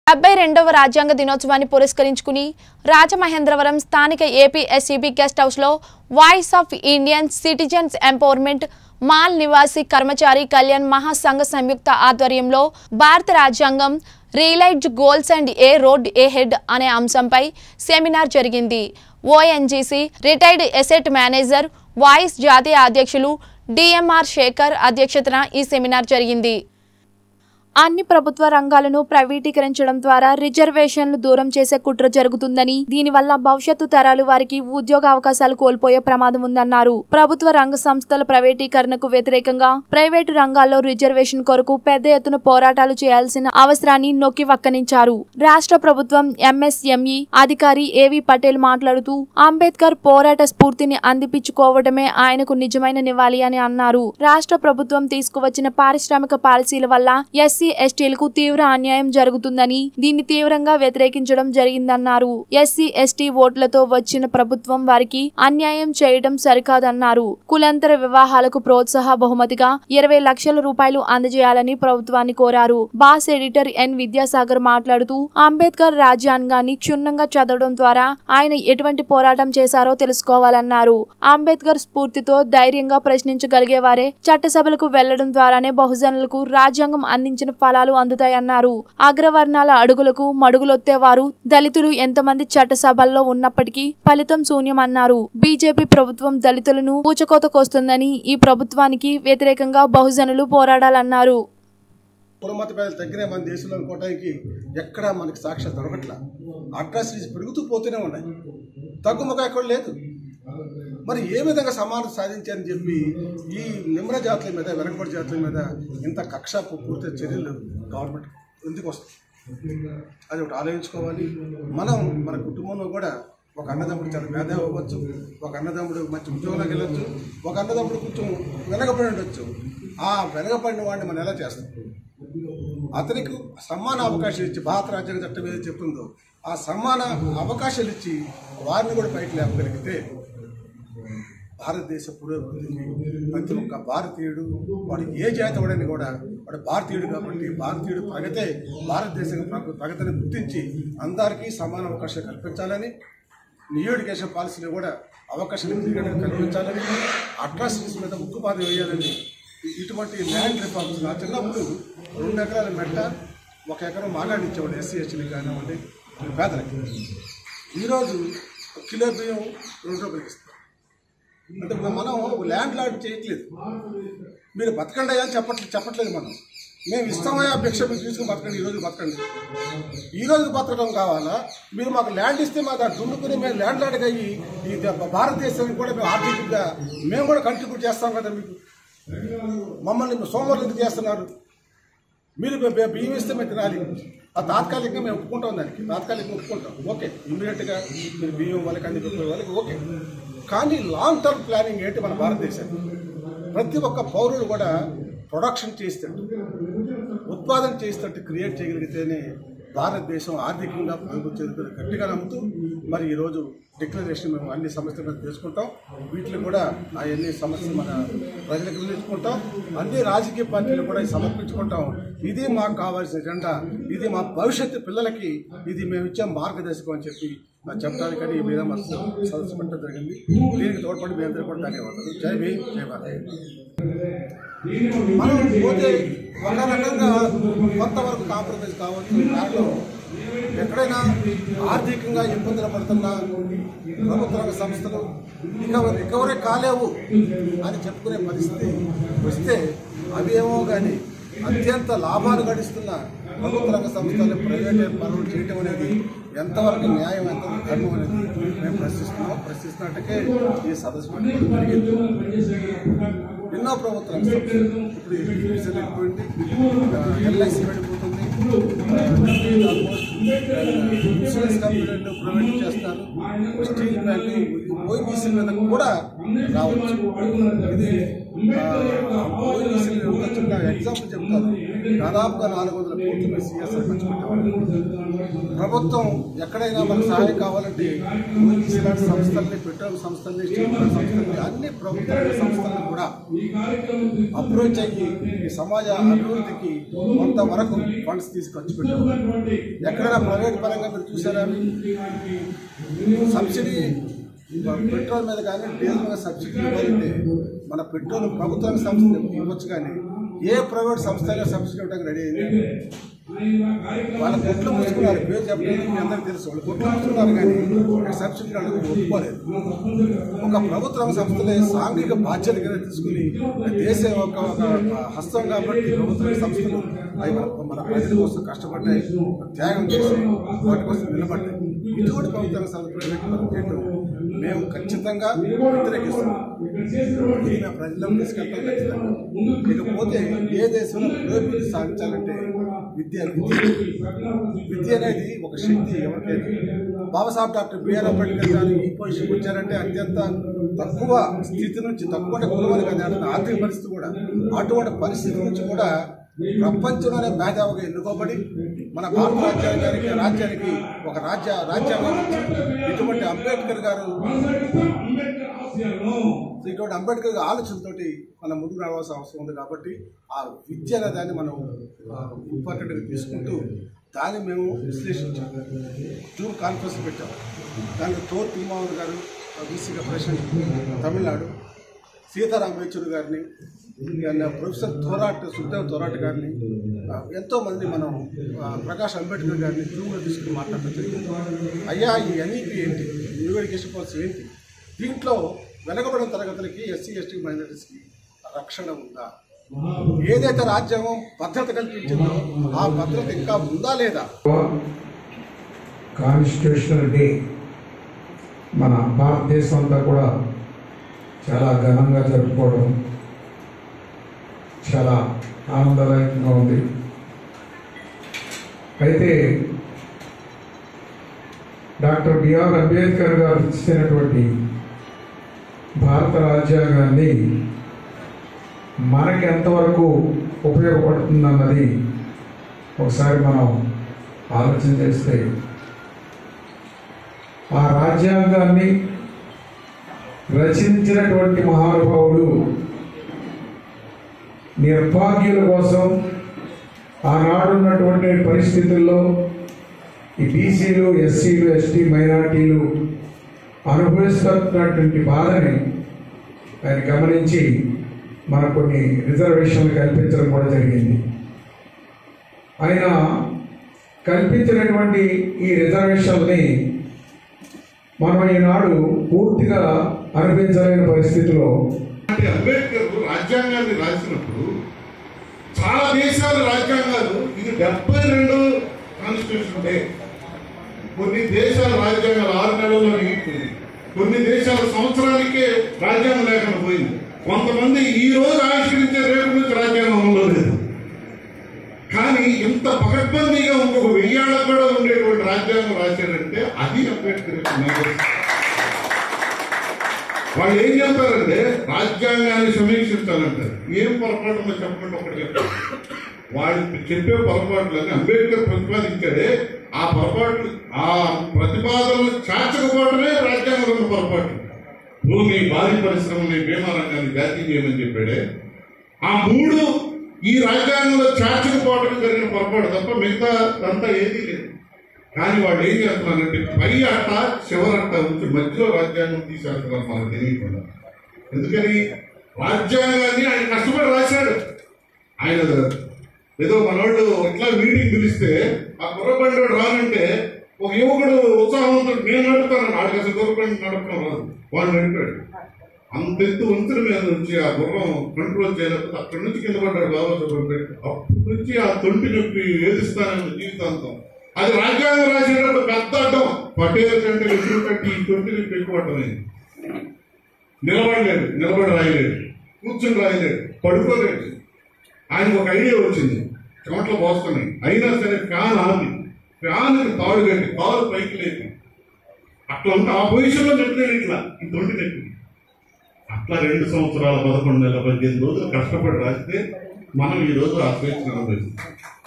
డెబ్బై రెండవ రాజ్యాంగ దినోత్సవాన్ని పురస్కరించుకుని రాజమహేంద్రవరం స్థానిక ఏపీ ఎస్ఈబీ గెస్ట్ హౌస్లో voice of Indian citizens empowerment Mool Niwasi Karmachari Kalyan Mahasangh సంయుక్త ఆధ్వర్యంలో భారత రాజ్యాంగం realised goals and a road ahead అనే అంశంపై సెమినార్ జరిగింది ONGC retired asset manager voice జాతీయ అధ్యక్షులు డిఎంఆర్ శేఖర్ అధ్యక్షతన ఈ సెమినార్ జరిగింది అన్ని ప్రభుత్వ రంగాలను ప్రైవేటీకరించడం ద్వారా రిజర్వేషన్లు దూరం చేసే కుట్ర జరుగుతుందని దీనివల్ల భవిష్యత్తు తరాలు వారికి ఉద్యోగ అవకాశాలు కోల్పోయే ప్రమాదం ఉందన్నారు ప్రభుత్వ రంగ సంస్థల ప్రైవేటీకరణకు వ్యతిరేకంగా ప్రైవేటు రంగాల్లో రిజర్వేషన్ కొరకు పెద్ద ఎత్తున పోరాటాలు చేయాల్సిన అవసరాన్ని నొక్కి వక్కనించారు రాష్ట్ర ప్రభుత్వం ఎంఎస్ఎంఈ అధికారి ఏవి పటేల్ మాట్లాడుతూ అంబేద్కర్ పోరాట స్ఫూర్తిని అందిపించుకోవడమే ఆయనకు నిజమైన నివాళి అని అన్నారు రాష్ట్ర ప్రభుత్వం తీసుకువచ్చిన పారిశ్రామిక పాలసీల వల్ల ఎస్సీ ఎస్టీలకు తీవ్ర అన్యాయం జరుగుతుందని దీన్ని తీవ్రంగా వ్యతిరేకించడం జరిగిందన్నారు ఎస్సీ ఎస్టీ ఓట్లతో వచ్చిన ప్రభుత్వం వారికి అన్యాయం చేయడం సరికాదన్నారు కులాంతర వివాహాలకు ప్రోత్సాహ బహుమతిగా ఇరవై లక్షల రూపాయలు అందజేయాలని ప్రభుత్వాన్ని కోరారు బాస్ ఎడిటర్ ఎన్ విద్యాసాగర్ మాట్లాడుతూ అంబేద్కర్ రాజ్యాంగాన్ని క్షుణ్ణంగా చదవడం ద్వారా ఆయన ఎటువంటి పోరాటం చేశారో తెలుసుకోవాలన్నారు అంబేద్కర్ స్ఫూర్తితో ధైర్యంగా ప్రశ్నించగలిగే వారే చట్టసభలకు వెళ్లడం ద్వారానే బహుజనులకు రాజ్యాంగం అందించిన ఫలాలు అందుతాయన్నారు అగ్రవర్ణాల అడుగులకు మడుగులొత్తేవారు దళితులు ఎంతమంది చట్టసభల్లో ఉన్నప్పటికీ ఫలితం శూన్యమన్నారు బీజేపీ ప్రభుత్వం దళితులను పూచకోతకొస్తుందని ఈ ప్రభుత్వానికి వ్యతిరేకంగా బహుజనులు పోరాడాలన్నారు కులమత పేదలు తగ్గిన మన దేశంలో అనుకోవటానికి ఎక్కడా మనకి సాక్ష్యం దొరకట్లా అట్రాసిటీస్ పెరుగుతూ పోతూనే ఉన్నాయి తగ్గుముఖ ఎక్కడ లేదు మరి ఏ విధంగా సమానత సాధించారని చెప్పి ఈ నిమ్న జాతుల మీద వెనకబడి జాతుల మీద ఇంత కక్ష పూర్తి చర్యలు గవర్నమెంట్ ఎందుకు వస్తాయి అది ఒకటి ఆలోచించుకోవాలి మనం మన కుటుంబంలో కూడా ఒక అన్నదమ్ముడు చాలా పేద అవ్వచ్చు ఒక అన్నదమ్ముడు మంచి ఉద్యోగంలోకి వెళ్ళొచ్చు ఒక అన్నదమ్ముడు కొంచెం వెనకబడి ఉండొచ్చు ఆ వెనకబడిన వాడిని మనం ఎలా చేస్తాం అతనికి సమాన అవకాశాలు ఇచ్చి భారత రాజ్యాంగ చట్టం ఏదైతే చెప్తుందో ఆ సమాన అవకాశాలు ఇచ్చి వారిని కూడా పైకి లేపగలిగితే భారతదేశ పురోభివృద్ధికి ప్రతి ఒక్క భారతీయుడు వాడు ఏ జాతి వాడని కూడా వాడు భారతీయుడు కాబట్టి భారతీయుడు ప్రగతే భారతదేశం ప్ర- ప్రగతిని గుర్తించి అందరికీ సమాన అవకాశాలు కల్పించాలని న్యూ ఎడ్యుకేషన్ పాలసీలో కూడా అవకాశాలు తిరిగడానికి కల్పించాలని అట్రాసిటీస్ మీద ఉక్కుపాదం వేయాలని ఇటువంటి ల్యాండ్ రిఫార్మ్స్ నా చిన్నప్పుడు రెండు ఎకరాల మెట్ట ఒక ఎకరం మాగాడి ఇచ్చేవాడు ఎస్సీ ఎస్టీలకు కానివ్వండి పేదలకి ఈరోజు ఒక కిలో బియ్యం రెండు రూపాయలకి ఇస్తారు అంటే మనం ల్యాండ్ లాడ్ చేయట్లేదు మీరు బతకండి అయ్యా అని చెప్పట్లేదు చెప్పట్లేదు మనం మేము ఇస్తామయ్యా భిక్ష మీరు తీసుకుని బతకండి ఈరోజు బతకండి ఈ రోజు బతకడం కావాలా మీరు మాకు ల్యాండ్ ఇస్తే మాకు అది దున్నుకుని మేము ల్యాండ్ లాడ్కి అయ్యి ఈ ద- భారతదేశానికి కూడా మేము ఆర్థికంగా మేము కూడా కంట్రిబ్యూట్ చేస్తాం కదా మీకు మమ్మల్ని సోమవారం ఎందుకు చేస్తున్నారు మీరు బి- బి- బియ్యం ఇస్తే మేము తినాలి ఆ తాత్కాలికంగా మేము ఒప్పుకుంటాం దానికి తాత్కాలికంగా ఒప్పుకుంటాం ఓకే ఇమ్మీడియట్గా మీరు బియ్యం వాళ్ళకి అన్ని చెప్పే వాళ్ళకి ఓకే కానీ లాంగ్ టర్మ్ ప్లానింగ్ ఏంటి మన భారతదేశానికి ప్రతి ఒక్క పౌరుడు కూడా ప్రొడక్షన్ చేస్తాడు ఉత్పాదన చేసేటట్టు క్రియేట్ చేయగలిగితేనే భారతదేశం ఆర్థికంగా అభివృద్ధి చెందుతుంది గట్టిగా నమ్ముతూ మరి ఈరోజు డిక్లరేషన్ మేము అన్ని సమస్యల మీద తీసుకుంటాం వీటిని కూడా ఆ అన్ని సమస్యలు మన ప్రజలకు వినియోగించుకుంటాం అన్ని రాజకీయ పార్టీలు కూడా ఇది సమర్పించుకుంటాం ఇది మాకు కావాల్సిన ఎజెండా ఇది మా భవిష్యత్తు పిల్లలకి ఇది మేము ఇచ్చే మార్గదర్శకం అని చెప్పి నాకు చెప్పడానికని ఈ మీద మా సదస్సు పెట్టడం జరిగింది దీనికి తోడ్పడి మీ అందరూ కూడా ధన్యవాదాలు జై భీమ్ జై భారత్ మనం పోతే ఒక రకంగా కొంతవరకు కాంప్రమైజ్ కావచ్చు దాంట్లో ఎక్కడైనా ఆర్థికంగా ఇబ్బందులు పడుతున్న ప్రభుత్వ రంగ సంస్థలు రికవరీ రికవరీ కాలేవు అని చెప్పుకునే పరిస్థితి వస్తే అవి ఏమో కానీ అత్యంత లాభాలు గడిస్తున్న ప్రభుత్వ రంగ సంస్థలు ప్రైవేట్ పనులు చేయటం అనేది ఎంతవరకు న్యాయం ఎంతవరకు ధర్మం అనేది మేము ప్రశ్నిస్తున్నాం ప్రశ్నిస్తున్నట్టుకే ఈ సదస్సు పెట్టుకోవడం జరిగింది ఎన్నో ప్రభుత్వ రంగ సంస్థలు ఇప్పుడు ఈపీసీ వెళ్ళిపోయింది ఎల్ఐసి వెళ్ళిపోతుంది ఆల్మోస్ట్ ఇన్సూరెన్స్ కంపెనీలు ప్రైవేట్ చేస్తారు స్టీల్ ప్లాంట్ ఓఈబీసీ మీద కూడా రావచ్చు ఇది ఓఈబీసీ చిన్న ఎగ్జాంపుల్ చెప్తాను దాదాపుగా నాలుగు వందల కోట్లు మేము సిఎస్ఆర్ ఖర్చు పెట్టేవాళ్ళం ప్రభుత్వం ఎక్కడైనా మనకు సహాయం కావాలంటే ఓఎన్జీసీ లాంటి సంస్థల్ని పెట్రోల్ సంస్థల్ని స్టీల్ ప్లాంట్ సంస్థల్ని అన్ని ప్రభుత్వ రంగ సంస్థలను కూడా అప్రోచ్ అయ్యి ఈ సమాజ అభివృద్ధికి కొంతవరకు ఫండ్స్ తీసి ఖర్చు పెట్టారు ఎక్కడైనా ప్రైవేట్ పరంగా మీరు చూసారా సబ్సిడీ పెట్రోల్ మీద కానీ డీజిల్ మీద సబ్సిడీ ఇవ్వాలంటే మన పెట్రోల్ ప్రభుత్వానికి సంస్థ ఇవ్వచ్చు కానీ ఏ ప్రైవేట్ సంస్థ అయినా సబ్సిడీ ఇవ్వడానికి రెడీ అయింది వాళ్ళ కొట్లు మూసుకున్నారు పేరు చెప్పలేదు మీ అందరికీ తెలుసు వాళ్ళు కొట్లు మూసుకున్నారు కానీ ఇక్కడ సబ్సిడీ అడుగు ఒప్పుకోలేదు ఒక ప్రభుత్వ రంగ సంస్థలే సాంఘిక బాధ్యత కింద తీసుకుని దేశ ఒక ఒక హస్తం కాబట్టి ప్రభుత్వ రంగ సంస్థలు అవి మన మన ప్రజల కోసం కష్టపడ్డాయి త్యాగం చేసి వాటి కోసం నిలబడ్డాయి ఇటువంటి ప్రభుత్వ రంగ సంస్థలు ప్రైవేట్ పరం చేయడం మేము ఖచ్చితంగా వ్యతిరేకిస్తున్నాం ఇది మేము ప్రజలకు తీసుకెళ్తాం ఖచ్చితంగా ఇకపోతే ఏ దేశంలో పురోభివృద్ధి సాధించాలంటే విద్య విద్య విద్య అనేది ఒక శక్తి ఎవరికైనా బాబాసాహెబ్ డాక్టర్ బిఆర్ అంబేద్కర్ గారు ఈ పొజిషన్కి వచ్చారంటే అత్యంత తక్కువ స్థితి నుంచి తక్కువ కులమని కదా అంటే ఆర్థిక పరిస్థితి కూడా అటువంటి పరిస్థితి నుంచి కూడా ప్రపంచంలోనే మేధావిగా ఎన్నుకోబడి మన భారత రాజ్యాంగానికి రాజ్యానికి ఒక రాజ్య రాజ్యాంగం ఇచ్చి ఇటువంటి అంబేద్కర్ గారు ఇటువంటి అంబేద్కర్ గారి ఆలోచనతోటి మనం ముందుకు రావాల్సిన అవసరం ఉంది కాబట్టి ఆ విద్య అనే దాన్ని మనం ఇంపార్టెంట్గా తీసుకుంటూ దాన్ని మేము విశ్లేషించాం జూమ్ కాన్ఫరెన్స్ పెట్టాం దానికి తోర్ తిరుమావూర్ గారు బీసీగా ప్రెసిడెంట్ తమిళనాడు సీతారాం యేచూరి గారిని ఇంకా ప్రొఫెసర్ థోరాట్ సుఖదేవ్ థోరాట్ గారిని ఆ, ఎంతో మంది మనం ఆ, ప్రకాష్ అంబేద్కర్ గారిని జూమ్లో తీసుకుని మాట్లాడటం జరిగింది అయ్యా ఈ ఎన్ఈపి ఏంటి న్యూ ఎడ్యుకేషన్ పాలసీ ఏంటి దీంట్లో వెనకబడిన తరగతులకి ఎస్సీ ఎస్టీ మైనారిటీస్కి రక్షణ ఉందా ఏదైతే రాజ్యాంగం భద్రత కల్పించిందో ఆ భద్రత ఇంకా ఉందా లేదా కాన్స్టిట్యూషనల్ డే మన భారతదేశం అంతా కూడా చాలా ఘనంగా జరుపుకోవడం చాలా ఆనందదాయకంగా ఉంది అయితే డాక్టర్ బిఆర్ అంబేద్కర్ గారు ఇచ్చినటువంటి భారత రాజ్యాంగాన్ని మనకి ఎంతవరకు ఉపయోగపడుతుందన్నది ఒకసారి మనం ఆలోచన చేస్తే ఆ రాజ్యాంగాన్ని రచించినటువంటి మహానుభావుడు నిర్భాగ్యుల కోసం ఆనాడున్నటువంటి పరిస్థితుల్లో ఈ బీసీలు ఎస్సీలు ఎస్టీ మైనార్టీలు అనుభవిస్తున్నటువంటి బాధని ఆయన గమనించి మనకు కొన్ని రిజర్వేషన్లు కల్పించడం కూడా జరిగింది ఆయన కల్పించినటువంటి ఈ రిజర్వేషన్ని మనం ఈనాడు పూర్తిగా అనిపించలేని పరిస్థితిలో అంటే అంబేద్కర్ రాజ్యాంగాన్ని రాసినప్పుడు చాలా దేశాల రాజ్యాంగాలు ఇది డెబ్బై రెండు కాన్స్టిట్యూషన్ డే కొన్ని దేశాల రాజ్యాంగాలు ఆరు నెలల్లో మిగిలిపోయింది కొన్ని దేశాల సంవత్సరానికే రాజ్యాంగం లేకుండా పోయింది కొంతమంది ఈ రోజు ఆవిష్కరించే రేపు నుంచి రాజ్యాంగం అమల్లో లేదు కానీ ఇంత పకడ్బందీగా ఇంకొక వెయ్యాళ్ళకు కూడా ఉండేటువంటి రాజ్యాంగం రాశారంటే అది అంబేద్కర్ యొక్క మేధస్సు. వాళ్ళు ఏం చెప్తారంటే రాజ్యాంగాన్ని సమీక్షించాలంటారు ఏం పొరపాటు ఉందో చెప్పండి ఒకటి చెప్తారు వాళ్ళు చెప్పే పొరపాట్లని అంబేద్కర్ ప్రతిపాదించాడే ఆ పొరపాట్లు ఆ ప్రతిపాదనలు చాచకపోవడమే రాజ్యాంగంలో ఉన్న పొరపాటు భూమి భారీ పరిశ్రమని బీమా రంగాన్ని జాతీయం చేయమని చెప్పాడే ఆ మూడు ఈ రాజ్యాంగంలో చాచకపోవడం జరిగిన పొరపాటు తప్ప మిగతా అంతా ఏదీ లేదు కానీ వాళ్ళు ఏం చేస్తున్నారంటే పై అట్ట చివరట్ట ఉంచి మధ్యలో రాజ్యాంగం తీసేస్తున్నారు మనకు తెలియకుండా ఎందుకని రాజ్యాంగాన్ని ఆయన కష్టపడి రాశాడు ఆయన ఏదో మనోళ్ళు ఇట్లా మీటింగ్ పిలిస్తే ఆ కుర్రబండి రానంటే ఒక యువకుడు ఉత్సాహంతో నేను నడుపుతాను ఆడికి అసలు గుర్రబండి నడపడం రాదు వాడు నడిపాడు అంతెత్తు వంతుల మీద నుంచి ఆ గుర్రం కంట్రోల్ చేయలేకపోతే అక్కడి నుంచి కింద పడ్డాడు బాబాసాహెబ్ అంబేద్కర్ అప్పటి నుంచి ఆ తొంటి నొప్పి వేధిస్తానని జీవితాంతం అది రాజ్యాంగం రాసేటప్పుడు పెద్ద అడ్డం పటేల్ కంటే ఎదురు కంటే ఈ తొంటి నొప్పి ఎక్కువ అడ్డమైంది నిలబడలేడు నిలబడి రాయలేడు కూర్చుని రాయలేడు పడుకోలేడు ఆయనకు ఒక ఐడియా వచ్చింది చెమట్లు పోస్తున్నాయి అయినా సరే ఫ్యాన్ ఆంది ఫ్యాన్ తాడు కట్టి కాలు పైకి లేదు అట్లా ఉంటే ఆ పొజిషన్లో నెట్టలేదు ఇట్లా ఈ తొంటి నెట్టి అట్లా రెండు సంవత్సరాల పదకొండు నెలల పద్దెనిమిది రోజులు కష్టపడి రాస్తే మనం ఈ రోజు ఆ స్వేచ్ఛను అనుభవిస్తాం